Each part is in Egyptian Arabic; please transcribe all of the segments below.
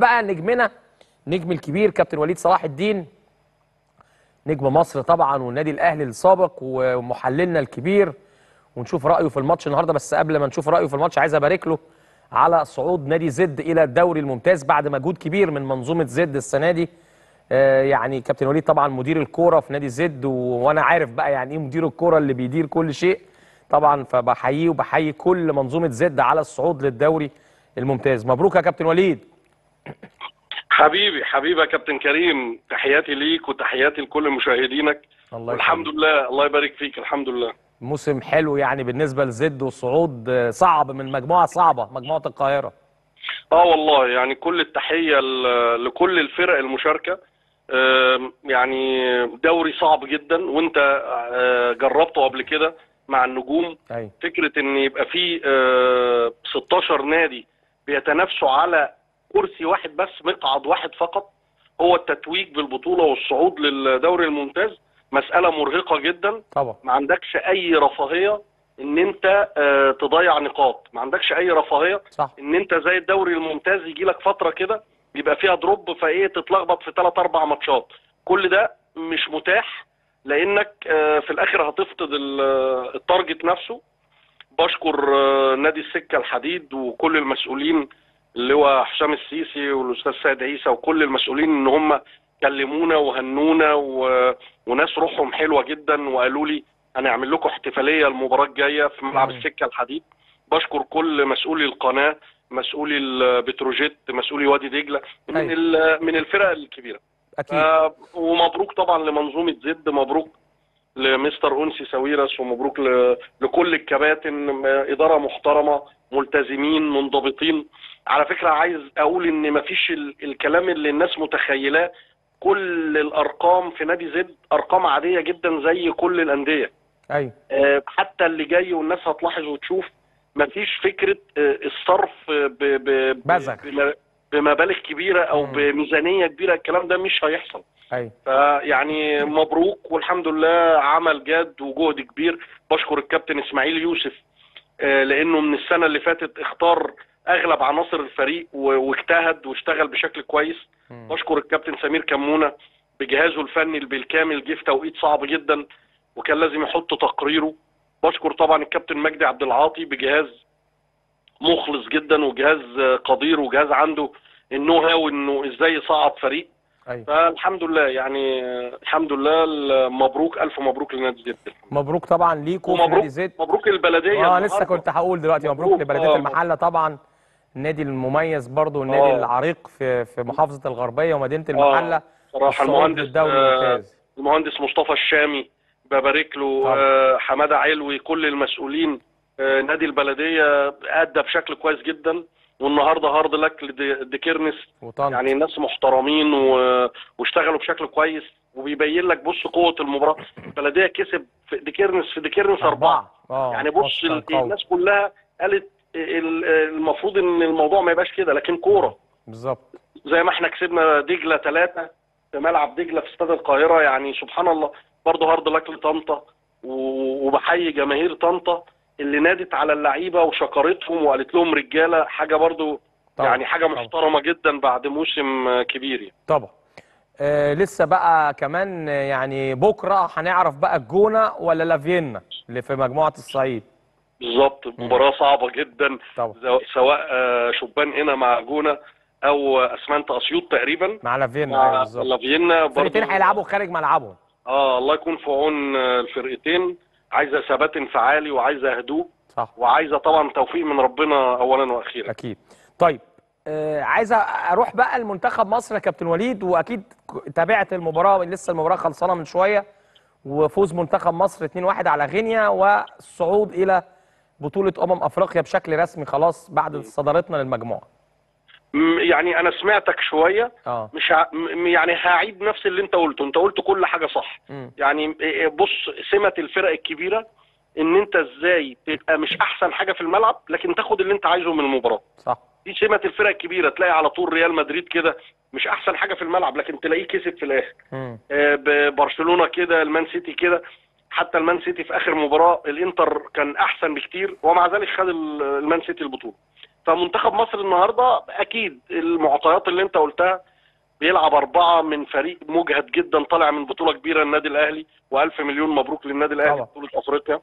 بقى نجمنا نجم الكبير كابتن وليد صلاح الدين نجم مصر طبعا والنادي الاهلي السابق ومحللنا الكبير ونشوف رايه في الماتش النهارده بس قبل ما نشوف رايه في الماتش عايز ابارك له على صعود نادي زد الى الدوري الممتاز بعد مجهود كبير من منظومه زد السنه دي آه يعني كابتن وليد طبعا مدير الكوره في نادي زد و... وانا عارف بقى يعني ايه مدير الكوره اللي بيدير كل شيء طبعا فبحييه وبحيي كل منظومه زد على الصعود للدوري الممتاز مبروك يا كابتن وليد حبيبي حبيبي يا كابتن كريم تحياتي ليك وتحياتي لكل مشاهدينك الله الحمد لله الله يبارك فيك الحمم لله موسم حلو يعني بالنسبه لزد والصعود صعب من مجموعه صعبه مجموعه القاهره اه والله يعني كل التحيه ل- لكل الفرق المشاركه آم، يعني دوري صعب جدا وانت آه، جربته قبل كده مع النجوم ايوه فكره ان يبقى في آه، 16 نادي بيتنافسوا على كرسي واحد بس مقعد واحد فقط هو التتويج بالبطوله والصعود للدوري الممتاز مساله مرهقه جدا طبعا ما عندكش اي رفاهيه ان انت آه، تضيع نقاط ما عندكش اي رفاهيه صح ان انت زي الدوري الممتاز يجي لك فتره كده يبقى فيها دروب فايه تتلخبط في ثلاث اربع ماتشات كل ده مش متاح لانك آه، في الاخر هتفقد ال- آه، التارجت نفسه بشكر آه، نادي السكه الحديد وكل المسؤولين اللي هو حسام السيسي والاستاذ سيد عيسى وكل المسؤولين ان هم كلمونا وهنونا و... وناس روحهم حلوه جدا وقالوا لي هنعمل لكم احتفاليه المباراه الجايه في ملعب مم. السكه الحديد بشكر كل مسؤولي القناه مسؤولي البتروجيت مسؤولي وادي دجله من أيوة. ال- من الفرق الكبيره اكيد آه، ومبروك طبعا لمنظومه زد مبروك لمستر انسي ساويرس ومبروك ل- لكل الكباتن آه، اداره محترمه ملتزمين منضبطين على فكره عايز اقول ان مفيش ال- الكلام اللي الناس متخيلاه كل الارقام في نادي زد ارقام عاديه جدا زي كل الانديه ايوه آه، حتى اللي جاي والناس هتلاحظ وتشوف مفيش فكره آه، الصرف ب- ب- ب- بذخ. بم- بمبالغ كبيره او مم. بميزانيه كبيره الكلام ده مش هيحصل ايوه فيعني مبروك والحمد لله عمل جاد وجهد كبير بشكر الكابتن اسماعيل يوسف آه، لانه من السنه اللي فاتت اختار اغلب عناصر الفريق و- واجتهد واشتغل بشكل كويس مم. بشكر الكابتن سمير كمونه بجهازه الفني بالكامل جه في توقيت صعب جدا وكان لازم يحط تقريره بشكر طبعا الكابتن مجدي عبد العاطي بجهاز مخلص جدا وجهاز آه، قدير وجهاز عنده النو هاو انه ازاي يصعد فريق ايوه فالحمد لله يعني آه، الحمد لله ال- مبروك الف مبروك لنادي زد مبروك طبعا ليكم في ومبروك نادي زد مبروك البلديه اه النهاردة. لسه كنت هقول دلوقتي مبروك مبروك، لبلديه آه. المحله طبعا النادي المميز برضو والنادي آه. العريق في في محافظه الغربيه ومدينه المحله صراحه الصعود المهندس للدوري آه، الممتاز المهندس مصطفى الشامي ببارك له طبعا. آه، حماده علوي كل المسؤولين آه، نادي البلديه ادى بشكل كويس جدا والنهارده هارد لك لديكيرنس وطنطا يعني ناس محترمين و... واشتغلوا بشكل كويس وبيبين لك بص قوه المباراه البلديه كسب في ديكيرنس في ديكيرنس اربعه اه يعني بص ماتش كان ال- قوي. الناس كلها قالت ال- المفروض ان الموضوع ما يبقاش كده لكن كوره بالظبط زي ما احنا كسبنا دجله ثلاثه في ملعب دجله في استاد القاهره يعني سبحان الله برضه هارد لك لطنطا و- وبحيي جماهير طنطا اللي نادت على اللعيبه وشكرتهم وقالت لهم رجاله حاجه برضه طبعا يعني حاجه طبعا. محترمه جدا بعد موسم آه، كبير يعني. طبعا آه لسه بقى كمان آه، يعني بكره هنعرف بقى الجونه ولا لافيينا اللي في مجموعه الصعيد بالظبط مباراه صعبه جدا طبعا زو- سواء آه، شبان هنا مع جونه او اسمنت اسيوط تقريبا مع لافيينا أيوة مع بالظبط لافيينا الفرقتين برضه هيلعبوا خارج ملعبهم اه الله يكون في عون آه، الفرقتين عايزه ثبات انفعالي وعايزه هدوء صح وعايزه طبعا توفيق من ربنا اولا واخيرا اكيد طيب آه عايز اروح بقى لمنتخب مصر يا كابتن وليد واكيد ك- تابعت المباراه لسه المباراه خلصانه من شويه وفوز منتخب مصر 2-1 على غينيا والصعود الى بطوله امم افريقيا بشكل رسمي خلاص بعد صدارتنا للمجموعه م- يعني انا سمعتك شويه اه مش ع... م- يعني هعيد نفس اللي انت قلته انت قلت كل حاجه صح مم. يعني إيه- بص سمه الفرق الكبيره ان انت ازاي تبقى مش احسن حاجه في الملعب لكن تاخد اللي انت عايزه من المباراه صح دي سمه الفرق الكبيره تلاقي على طول ريال مدريد كده مش احسن حاجه في الملعب لكن تلاقيه كسب في الاخر مم. آه، ببرشلونه كده المان سيتي كده حتى المان سيتي في اخر مباراه الانتر كان احسن بكتير ومع ذلك خد ال- المان سيتي البطوله فمنتخب مصر النهارده اكيد المعطيات اللي انت قلتها بيلعب أربعة من فريق مجهد جدا طالع من بطولة كبيرة النادي الأهلي وألف مليون مبروك للنادي الأهلي طبعا. بطولة أفريقيا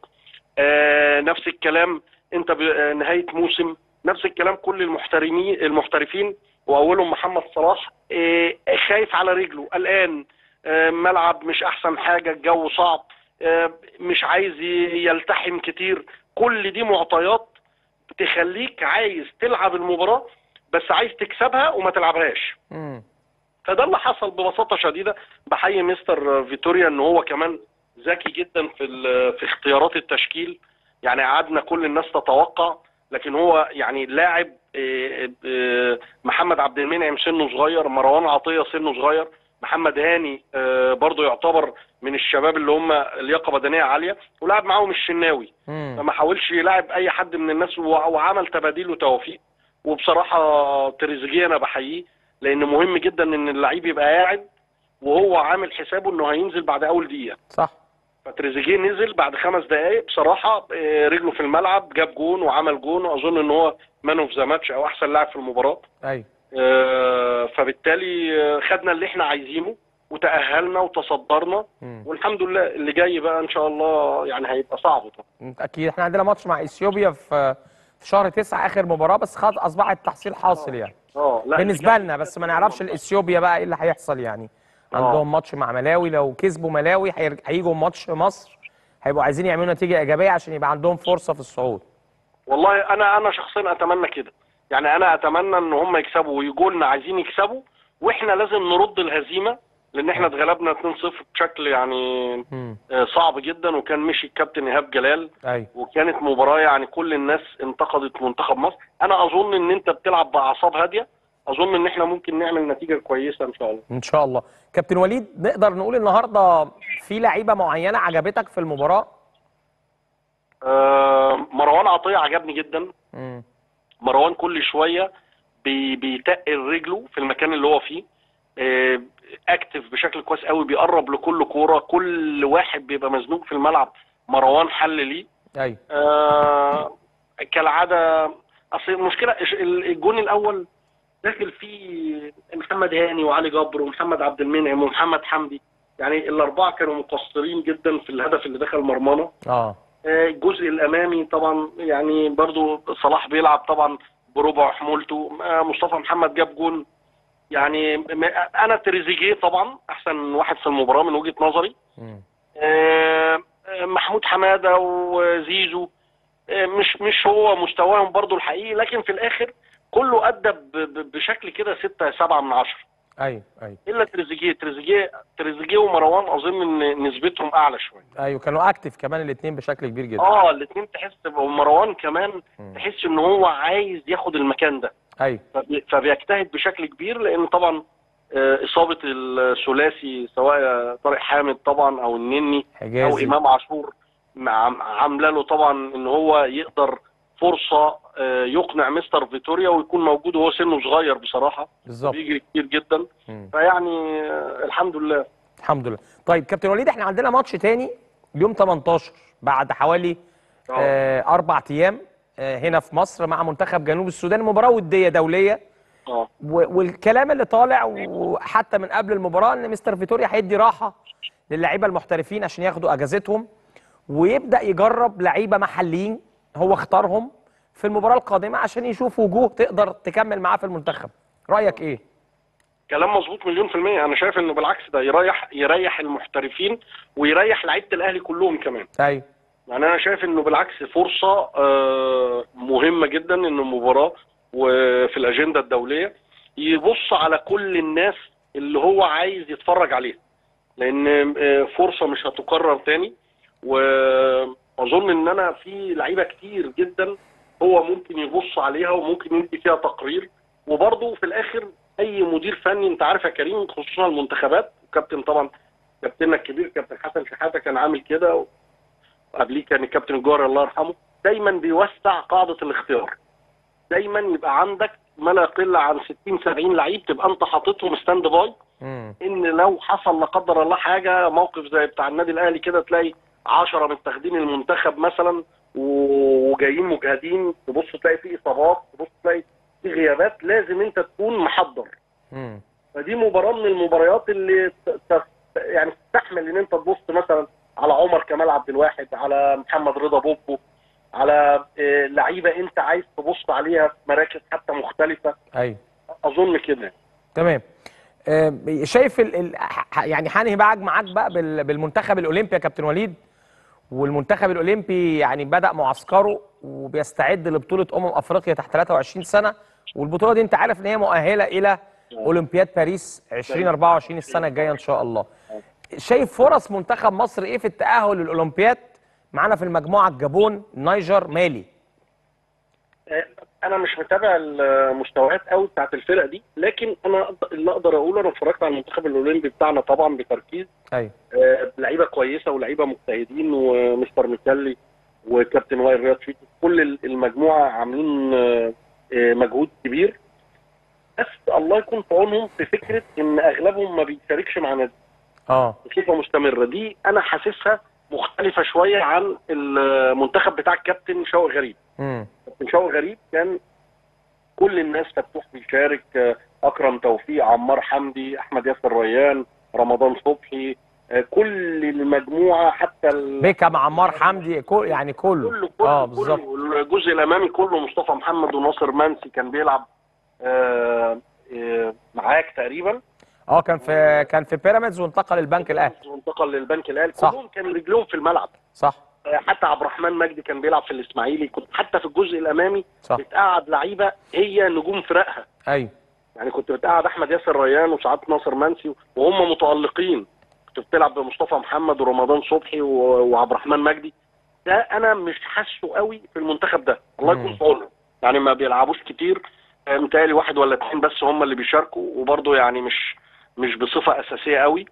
آه نفس الكلام أنت ب- آه، نهاية موسم نفس الكلام كل المحترمين المحترفين وأولهم محمد صلاح آه خايف على رجله قلقان آه ملعب مش أحسن حاجة الجو صعب آه مش عايز ي- يلتحم كتير كل دي معطيات تخليك عايز تلعب المباراة بس عايز تكسبها وما تلعبهاش مم. فده اللي حصل ببساطه شديده بحيي مستر فيتوريا ان هو كمان ذكي جدا في ال- في اختيارات التشكيل يعني قعدنا كل الناس تتوقع لكن هو يعني لاعب آه، آه، محمد عبد المنعم سنه صغير مروان عطيه سنه صغير محمد هاني آه، برضه يعتبر من الشباب اللي هم لياقه بدنيه عاليه ولعب معاهم الشناوي مم. فما حاولش يلاعب اي حد من الناس وع- وعمل تباديل وتوافيق وبصراحه تريزيجيه انا بحييه لان مهم جدا ان اللعيب يبقى قاعد وهو عامل حسابه انه هينزل بعد اول دقيقه صح فتريزيجيه نزل بعد خمس دقائق بصراحه آه، رجله في الملعب جاب جون وعمل جون واظن ان هو مان اوف ذا ماتش او احسن لاعب في المباراه ايوه آه، فبالتالي آه، خدنا اللي احنا عايزينه وتاهلنا وتصدرنا مم. والحمد لله اللي جاي بقى ان شاء الله يعني هيبقى صعب طبعا اكيد احنا عندنا ماتش مع اثيوبيا في في شهر تسعة اخر مباراه بس خلاص اصبح التحصيل حاصل يعني اه لا بالنسبه لنا بس ما نعرفش الاثيوبيا بقى ايه اللي هيحصل يعني عندهم ماتش مع ملاوي لو كسبوا ملاوي هير- هيجوا ماتش مصر هيبقوا عايزين يعملوا نتيجه ايجابيه عشان يبقى عندهم فرصه في الصعود والله انا انا شخصيا اتمنى كده يعني انا اتمنى ان هم يكسبوا ويجوا لنا عايزين يكسبوا واحنا لازم نرد الهزيمه لان احنا اتغلبنا 2-0 بشكل يعني مم. آه، صعب جدا وكان مشي الكابتن ايهاب جلال ايوه وكانت مباراه يعني كل الناس انتقدت منتخب مصر انا اظن ان انت بتلعب باعصاب هاديه اظن ان احنا ممكن نعمل نتيجه كويسه ان شاء الله ان شاء الله كابتن وليد نقدر نقول النهارده في لعيبه معينه عجبتك في المباراه آه، مروان عطيه عجبني جدا مم. مروان كل شويه بي- بيتقل رجله في المكان اللي هو فيه آه، اكتف بشكل كويس قوي بيقرب لكل كوره كل واحد بيبقى مزنوق في الملعب مروان حل ليه ايوه آه، كالعاده اصل المشكله إيش- الجون الاول داخل فيه محمد هاني وعلي جبر ومحمد عبد المنعم ومحمد حمدي يعني الاربعه كانوا مقصرين جدا في الهدف اللي دخل مرمانا اه آه، الجزء الامامي طبعا يعني برضو صلاح بيلعب طبعا بربع حمولته آه، مصطفى محمد جاب جون يعني م- انا تريزيجيه طبعا احسن واحد في المباراه من وجهه نظري مم. آه، آه، محمود حماده وزيزو آه، مش مش هو مستواهم برضو الحقيقي لكن في الاخر كله ادى ب- ب- بشكل كده ستة سبعة من عشرة ايوه ايوه الا تريزيجيه تريزيجيه تريزيجيه ومروان اظن ان نسبتهم اعلى شويه ايوه كانوا اكتف كمان الاثنين بشكل كبير جدا اه الاثنين تحس ومروان كمان مم. تحس ان هو عايز ياخد المكان ده ايوه فبي- فبيجتهد بشكل كبير لان طبعا آه، اصابه الثلاثي سواء طارق حامد طبعا او النني او حجازي امام عاشور مع- عامله له طبعا ان هو يقدر فرصه آه، يقنع مستر فيتوريا ويكون موجود وهو سنه صغير بصراحه بالظبط بيجري كتير جدا مم. فيعني آه، الحمد لله الحمد لله طيب كابتن وليد احنا عندنا ماتش تاني يوم 18 بعد حوالي آه. آه اربع ايام آه هنا في مصر مع منتخب جنوب السودان مباراه وديه دوليه اه و- والكلام اللي طالع وحتى من قبل المباراه ان مستر فيتوريا هيدي راحه للعيبه المحترفين عشان ياخدوا اجازتهم ويبدا يجرب لعيبه محليين هو اختارهم في المباراه القادمه عشان يشوف وجوه تقدر تكمل معاه في المنتخب رايك ايه كلام مظبوط مليون في المية أنا شايف إنه بالعكس ده يريح يريح المحترفين ويريح لعيبة الأهلي كلهم كمان ايوه يعني أنا شايف إنه بالعكس فرصة آه، مهمة جدا إنه مباراة وفي الأجندة الدولية يبص على كل الناس اللي هو عايز يتفرج عليها لأن آه، فرصة مش هتكرر تاني وأظن إن أنا في لعيبة كتير جدا هو ممكن يبص عليها وممكن يدي فيها تقرير وبرضه في الآخر اي مدير فني انت عارف يا كريم خصوصا المنتخبات كابتن طبعا كابتننا الكبير كابتن حسن شحاته كان عامل كده وقبليه كان الكابتن الجوهري الله يرحمه دايما بيوسع قاعده الاختيار دايما يبقى عندك ما لا يقل عن 60 70 لعيب تبقى انت حاططهم ستاند باي امم ان لو حصل لا قدر الله حاجه موقف زي بتاع النادي الاهلي كده تلاقي 10 متاخدين المنتخب مثلا و- وجايين مجهدين تبص تلاقي في اصابات تبص تلاقي في غيابات لازم انت تكون محضر مم. فدي مباراه من المباريات اللي ت- ت- يعني تستحمل ان انت تبص مثلا على عمر كمال عبد الواحد على محمد رضا بوبو على آه، لعيبه انت عايز تبص عليها في مراكز حتى مختلفه ايوه اظن كده تمام آه، شايف ال... ال... ح- يعني هنهي بقى معاك بقى بال... بالمنتخب الاولمبي يا كابتن وليد والمنتخب الاولمبي يعني بدا معسكره وبيستعد لبطوله امم افريقيا تحت 23 سنه والبطوله دي انت عارف ان هي مؤهله الى اولمبياد باريس 2024 السنه الجايه ان شاء الله شايف فرص منتخب مصر ايه في التاهل للاولمبياد معانا في المجموعه الجابون نيجر مالي آه، انا مش متابع المستويات قوي بتاعت الفرق دي لكن انا أقدر- اللي اقدر اقوله انا اتفرجت على المنتخب الاولمبي بتاعنا طبعا بتركيز ايوه آه، لعيبه كويسه ولعيبه مجتهدين ومستر ميكالي وكابتن وائل رياض شيتي كل ال- المجموعه عاملين آه، آه، مجهود كبير بس الله يكون في عونهم في فكره ان اغلبهم ما بيشاركش مع نادي اه بصفه مستمره دي انا حاسسها مختلفه شويه عن المنتخب بتاع الكابتن شوقي غريب امم كابتن شوقي غريب كان كل الناس فتوح بيشارك آه، اكرم توفيق عمار حمدي احمد ياسر ريان رمضان صبحي آه، كل المجموعه حتى ال... بيكام عمار حمدي كل يعني كله كله كله اه كله بالظبط الجزء الامامي كله مصطفى محمد وناصر منسي كان بيلعب آه، آه، معاك تقريبا اه كان في كان في بيراميدز وانتقل البنك الاهلي وانتقل للبنك الاهلي صح. كلهم كان رجلهم في الملعب صح آه، حتى عبد الرحمن مجدي كان بيلعب في الاسماعيلي كنت حتى في الجزء الامامي صح بتقعد لعيبه هي نجوم فرقها ايوه يعني كنت بتقعد احمد ياسر ريان وساعات ناصر منسي وهم متالقين كنت بتلعب بمصطفى محمد ورمضان صبحي و- وعبد الرحمن مجدي ده انا مش حاسه قوي في المنتخب ده الله يكون مم. في عونه يعني ما بيلعبوش كتير آه، متهيألي واحد ولا اتنين بس هم اللي بيشاركوا وبرضه يعني مش مش بصفه اساسيه قوي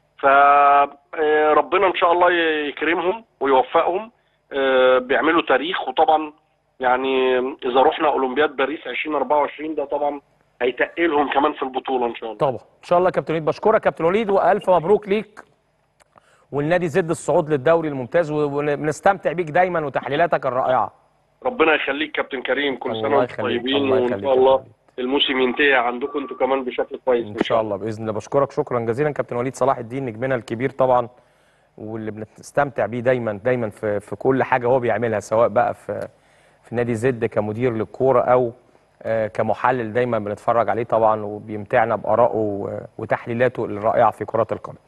فربنا ان شاء الله يكرمهم ويوفقهم آه، بيعملوا تاريخ وطبعا يعني اذا رحنا اولمبياد باريس 2024 ده طبعا هيتقلهم كمان في البطوله ان شاء الله طبعا ان شاء الله يا كابتن وليد بشكرك كابتن وليد والف مبروك ليك والنادي زد الصعود للدوري الممتاز وبنستمتع بيك دايما وتحليلاتك الرائعه ربنا يخليك كابتن كريم كل سنه الله وانتم يخليك، طيبين الله وان يخليك شاء يا الله وليد. الموسم ينتهي عندكم انتوا كمان بشكل كويس ان شاء الله باذن الله بشكرك شكرا جزيلا كابتن وليد صلاح الدين نجمنا الكبير طبعا واللي بنستمتع بيه دايما دايما في في كل حاجه هو بيعملها سواء بقى في في نادي زد كمدير للكوره او آه، كمحلل دايما بنتفرج عليه طبعا وبيمتعنا بارائه و- وتحليلاته الرائعه في كره القدم